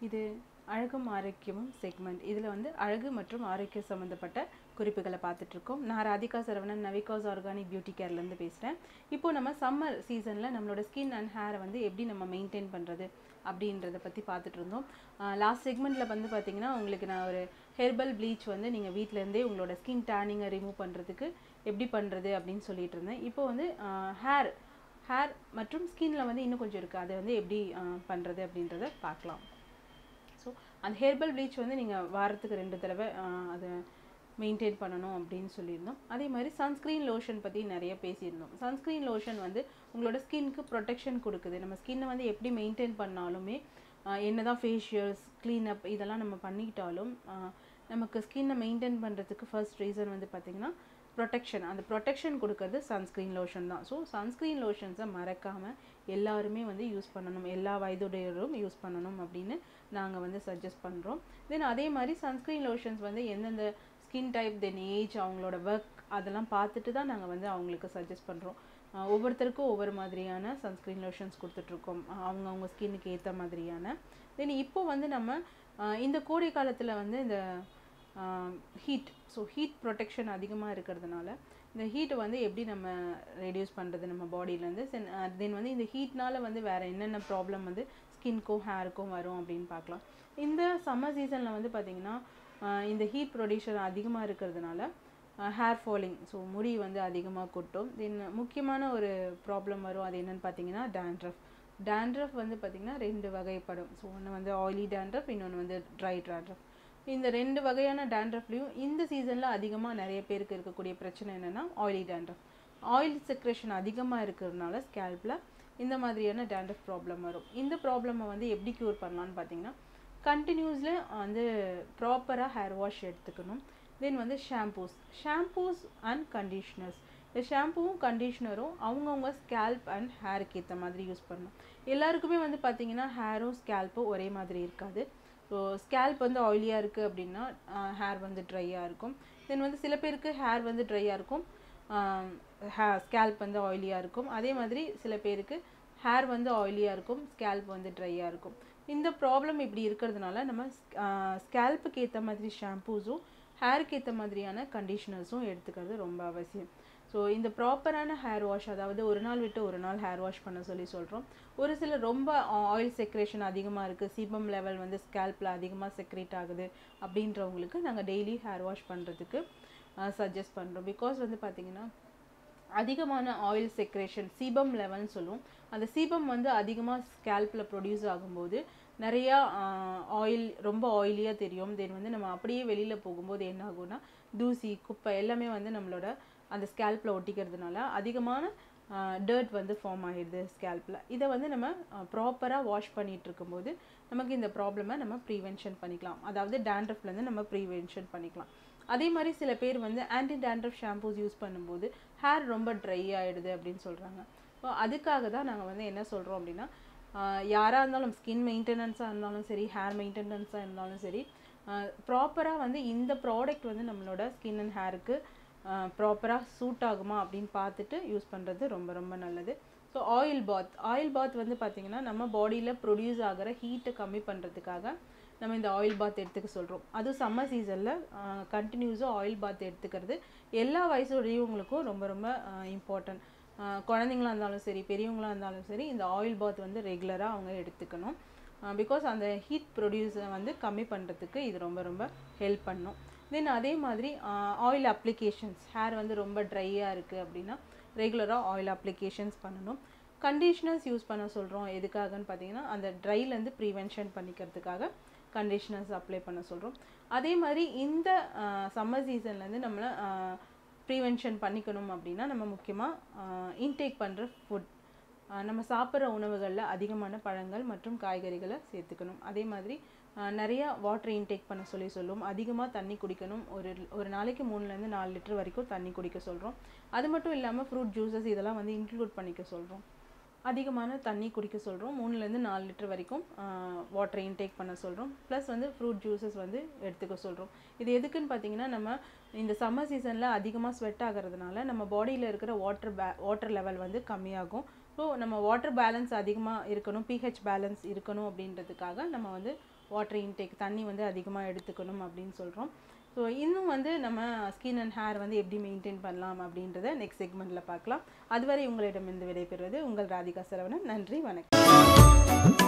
இது அழகும் ஆரோக்கியமும் செக்மெண்ட் இதில் வந்து அழகு மற்றும் ஆரோக்கியம் சம்மந்தப்பட்ட குறிப்புகளை பார்த்துட்டு இருக்கோம் நான் ராதிகா சரவணன் நவிகாஸ் ஆர்கானிக் பியூட்டி கேர்லேருந்து பேசுகிறேன் இப்போ நம்ம சம்மர் சீசனில் நம்மளோட ஸ்கின் அண்ட் ஹேரை வந்து எப்படி நம்ம மெயின்டைன் பண்ணுறது அப்படின்றத பற்றி பார்த்துட்டு இருந்தோம் லாஸ்ட் செக்மெண்ட்டில் வந்து பார்த்தீங்கன்னா உங்களுக்கு நான் ஒரு ஹெர்பல் ப்ளீச் வந்து நீங்கள் வீட்டிலேருந்தே உங்களோட ஸ்கின் டேனிங்கை ரிமூவ் பண்ணுறதுக்கு எப்படி பண்ணுறது அப்படின்னு சொல்லிட்டு இருந்தேன் இப்போ வந்து ஹேர் ஹேர் மற்றும் ஸ்கின்ல வந்து இன்னும் கொஞ்சம் இருக்குது அதை வந்து எப்படி பண்ணுறது அப்படின்றத பார்க்கலாம் ஸோ அந்த ஹெர்பல் ப்ளீச் வந்து நீங்கள் வாரத்துக்கு ரெண்டு தடவை ஆஹ், அதை மெயின்டைன் பண்ணணும் அப்படின்னு சொல்லியிருந்தோம் அதே மாதிரி சன்ஸ்க்ரீன் லோஷன் பற்றி நிறைய பேசியிருந்தோம் சன்ஸ்க்ரீன் லோஷன் வந்து உங்களோட ஸ்கின்க்கு ப்ரொடெக்ஷன் கொடுக்குது நம்ம ஸ்கின்னை வந்து எப்படி மெயின்டைன் பண்ணாலுமே ஆஹ், என்னதான் ஃபேஷியல்ஸ் க்ளீனப் இதெல்லாம் நம்ம பண்ணிக்கிட்டாலும் ஆஹ், நமக்கு ஸ்கின்னை மெயின்டைன் பண்ணுறதுக்கு ஃபர்ஸ்ட் ரீசன் வந்து பார்த்திங்கன்னா ப்ரொடெக்ஷன் அந்த ப்ரொடெக்ஷன் கொடுக்கறது சன்ஸ்க்ரீன் லோஷன் தான் ஸோ சன்ஸ்க்ரீன் லோஷன்ஸை மறக்காமல் எல்லாருமே வந்து யூஸ் பண்ணணும் எல்லா வயதுடையரும் யூஸ் பண்ணணும் அப்படின்னு நாங்கள் வந்து சஜஸ்ட் பண்ணுறோம் தென் அதே மாதிரி சன்ஸ்க்ரீன் லோஷன்ஸ் வந்து எந்தெந்த ஸ்கின் டைப் தென் ஏஜ் அவங்களோட ஒர்க் அதெல்லாம் பார்த்துட்டு தான் நாங்கள் வந்து அவங்களுக்கு சஜஸ்ட் பண்ணுறோம் ஒவ்வொருத்தருக்கும் ஒவ்வொரு மாதிரியான சன்ஸ்க்ரீன் லோஷன்ஸ் கொடுத்துட்ருக்கோம் அவங்க அவங்க ஸ்கின்னுக்கு ஏற்ற மாதிரியான தென் இப்போ வந்து நம்ம ஆஹ் இந்த கோடை காலத்தில் வந்து இந்த ஹீட் ஸோ ஹீட் ப்ரொடெக்ஷன் அதிகமாக இருக்கிறதுனால இந்த ஹீட்டை வந்து எப்படி நம்ம ரெடியூஸ் பண்ணுறது நம்ம பாடியிலேருந்து தென் வந்து இந்த ஹீட்னால வந்து வேறு என்னென்ன ப்ராப்ளம் வந்து ஸ்கின்க்கும் ஹேருக்கும் வரும் அப்படின்னு பார்க்கலாம் இந்த சம்மர் சீசனில் வந்து பார்த்திங்கன்னா இந்த ஹீட் ப்ரொடியூஷன் அதிகமாக இருக்கிறதுனால ஹேர் ஃபாலிங் ஸோ முடி வந்து அதிகமாக கொட்டும் தென் முக்கியமான ஒரு ப்ராப்ளம் வரும் அது என்னன்னு பார்த்தீங்கன்னா டேண்ட்ரஃப் டேண்ட்ரஃப் வந்து பார்த்திங்கன்னா ரெண்டு வகைப்படும் ஸோ ஒன்று வந்து ஆயிலி டேண்ட்ரஃப் இன்னொன்று வந்து ட்ரை டேண்ட்ரஃப் இந்த ரெண்டு வகையான டேண்ட்ரஃப்லையும் இந்த சீசனில் அதிகமாக நிறைய பேருக்கு இருக்கக்கூடிய பிரச்சனை என்னென்னா ஆயிலி டேண்ட்ரஃப் ஆயில் செக்ரேஷன் அதிகமாக இருக்கிறதுனால ஸ்கேல்பில் இந்த மாதிரியான டேண்ட்ரஃப் ப்ராப்ளம் வரும் இந்த ப்ராப்ளமை வந்து எப்படி க்யூர் பண்ணலான்னு பார்த்தீங்கன்னா கண்டினியூஸில் வந்து ப்ராப்பராக ஹேர் வாஷ் எடுத்துக்கணும் தென் வந்து ஷாம்பூஸ் ஷாம்பூஸ் அண்ட் கண்டிஷ்னர்ஸ் இந்த ஷாம்பூவும் கண்டிஷ்னரும் அவங்கவுங்க ஸ்கேல்ப் அண்ட் ஹேருக்கு ஏற்ற மாதிரி யூஸ் பண்ணணும் எல்லாருக்குமே வந்து பார்த்தீங்கன்னா ஹேரும் ஸ்கேல்ப்பும் ஒரே மாதிரி இருக்காது ஸோ ஸ்கேல்ப் வந்து ஆயிலியாக இருக்குது அப்படின்னா ஹேர் வந்து ட்ரையாக இருக்கும் தென் வந்து சில பேருக்கு ஹேர் வந்து ட்ரையாக இருக்கும் ஹே ஸ்கேல்ப் வந்து ஆயிலியாக இருக்கும் அதே மாதிரி சில பேருக்கு ஹேர் வந்து ஆயிலியாக இருக்கும் ஸ்கேல்ப் வந்து ட்ரையாக இருக்கும் இந்த ப்ராப்ளம் இப்படி இருக்கிறதுனால நம்ம ஸ்கேல்ப்புக்கு ஏற்ற மாதிரி ஷாம்பூஸும் ஹேருக்கு ஏற்ற மாதிரியான கண்டிஷ்னர்ஸும் எடுத்துக்கிறது ரொம்ப அவசியம் ஸோ இந்த ப்ராப்பரான ஹேர் வாஷ் அதாவது ஒரு நாள் விட்டு ஒரு நாள் ஹேர் வாஷ் பண்ண சொல்லி சொல்கிறோம் ஒரு சில ரொம்ப ஆயில் செக்ரேஷன் அதிகமாக இருக்குது சீபம் லெவல் வந்து ஸ்கேல்பில் அதிகமாக செக்ரேட் ஆகுது அப்படின்றவங்களுக்கு நாங்கள் டெய்லி ஹேர் வாஷ் பண்ணுறதுக்கு சஜஸ்ட் பண்ணுறோம் பிகாஸ் வந்து பார்த்திங்கன்னா அதிகமான ஆயில் செக்ரேஷன் சீபம் லெவல்னு சொல்லுவோம் அந்த சீபம் வந்து அதிகமாக ஸ்கேல்பில் ப்ரொடியூஸ் ஆகும்போது நிறையா ஆயில் ரொம்ப ஆயிலியாக தெரியும் தென் வந்து நம்ம அப்படியே வெளியில் போகும்போது என்ன ஆகும்னா தூசி குப்பை எல்லாமே வந்து நம்மளோட அந்த ஸ்கேல்பில் ஒட்டிக்கிறதுனால அதிகமான டர்ட் வந்து ஃபார்ம் ஆகிடுது ஸ்கேல்பில் இதை வந்து நம்ம ப்ராப்பராக வாஷ் பண்ணிகிட்டு இருக்கும்போது நமக்கு இந்த ப்ராப்ளமை நம்ம ப்ரீவென்ஷன் பண்ணிக்கலாம் அதாவது டேண்ட்ரஃப்லேருந்து நம்ம ப்ரீவென்ஷன் பண்ணிக்கலாம் அதே மாதிரி சில பேர் வந்து ஆன்டி டேண்ட்ரஃப் ஷாம்பூஸ் யூஸ் பண்ணும்போது ஹேர் ரொம்ப ட்ரை ஆகிடுது அப்படின்னு சொல்கிறாங்க ஸோ அதுக்காக தான் நாங்கள் வந்து என்ன சொல்கிறோம் அப்படின்னா யாராக இருந்தாலும் ஸ்கின் மெயின்டெனன்ஸாக இருந்தாலும் சரி ஹேர் மெயின்டெனன்ஸாக இருந்தாலும் சரி ப்ராப்பராக வந்து இந்த ப்ராடக்ட் வந்து நம்மளோட ஸ்கின் அண்ட் ஹேருக்கு ப்ராப்பராக சூட் ஆகுமா அப்படின்னு பார்த்துட்டு யூஸ் பண்ணுறது ரொம்ப ரொம்ப நல்லது so oil bath oil bath வந்து பார்த்திங்கன்னா நம்ம பாடியில் ப்ரொடியூஸ் ஆகிற ஹீட்டை கம்மி பண்ணுறதுக்காக நம்ம இந்த ஆயில் பாத் எடுத்துக்க சொல்கிறோம் அதுவும் சம்மர் சீசனில் கண்டினியூஸாக ஆயில் பாத் எடுத்துக்கிறது எல்லா வயசுடையவங்களுக்கும் ரொம்ப ரொம்ப இம்பார்ட்டன்ட் குழந்தைங்களா இருந்தாலும் சரி பெரியவங்களா இருந்தாலும் சரி இந்த ஆயில் பாத் வந்து ரெகுலராக அவங்க எடுத்துக்கணும் பிகாஸ் அந்த ஹீட் ப்ரொடியூஸை வந்து கம்மி பண்ணுறதுக்கு இது ரொம்ப ரொம்ப ஹெல்ப் பண்ணும் தென் அதே மாதிரி ஆயில் அப்ளிகேஷன்ஸ் ஹேர் வந்து ரொம்ப ட்ரையாக இருக்குது அப்படின்னா ரெகுலராக ஆயில் அப்ளிகேஷன்ஸ் பண்ணணும் கண்டிஷ்னர்ஸ் யூஸ் பண்ண சொல்கிறோம் எதுக்காகன்னு பார்த்தீங்கன்னா அந்த ட்ரைலேருந்து ப்ரிவென்ஷன் பண்ணிக்கிறதுக்காக கண்டிஷ்னர்ஸ் அப்ளை பண்ண சொல்கிறோம் அதே மாதிரி இந்த சம்மர் சீசன்லேருந்து நம்மளை ப்ரிவென்ஷன் பண்ணிக்கணும் அப்படின்னா நம்ம முக்கியமாக இன்டேக் பண்ணுற ஃபுட் நம்ம சாப்பிட்ற உணவுகளில் அதிகமான பழங்கள் மற்றும் காய்கறிகளை சேர்த்துக்கணும் அதே மாதிரி நிறையா வாட்டர் இன்டேக் பண்ண சொல்லி சொல்லுவோம் அதிகமாக தண்ணி குடிக்கணும் ஒரு ஒரு நாளைக்கு மூணுலேருந்து நாலு லிட்டர் வரைக்கும் தண்ணி குடிக்க சொல்கிறோம் அது மட்டும் இல்லாமல் ஃப்ரூட் ஜூஸஸ் இதெல்லாம் வந்து இன்க்ளூட் பண்ணிக்க சொல்கிறோம் அதிகமான தண்ணி குடிக்க சொல்கிறோம் மூணுலேருந்து நாலு லிட்டர் வரைக்கும் வாட்டர் இன்டேக் பண்ண சொல்கிறோம் ப்ளஸ் வந்து ஃப்ரூட் ஜூஸஸ் வந்து எடுத்துக்க சொல்கிறோம் இது எதுக்குன்னு பார்த்தீங்கன்னா நம்ம இந்த சம்மர் சீசனில் அதிகமாக ஸ்வெட் ஆகிறதுனால நம்ம பாடியில் இருக்கிற வாட்டர் பே வாட்டர் லெவல் வந்து கம்மியாகும் ஸோ நம்ம வாட்டர் பேலன்ஸ் அதிகமாக இருக்கணும் பிஹெச் பேலன்ஸ் இருக்கணும் அப்படின்றதுக்காக நம்ம வந்து வாட்டர் இன்டேக் தண்ணி வந்து அதிகமாக எடுத்துக்கணும் அப்படின்னு சொல்கிறோம் ஸோ இன்னும் வந்து நம்ம ஸ்கின் அண்ட் ஹேர் வந்து எப்படி மெயின்டைன் பண்ணலாம் அப்படின்றத நெக்ஸ்ட் செக்மெண்ட்டில் பார்க்கலாம் அதுவரை உங்களிடமிருந்து விடைபெறுவது உங்கள் ராதிகா சரவணன் நன்றி வணக்கம்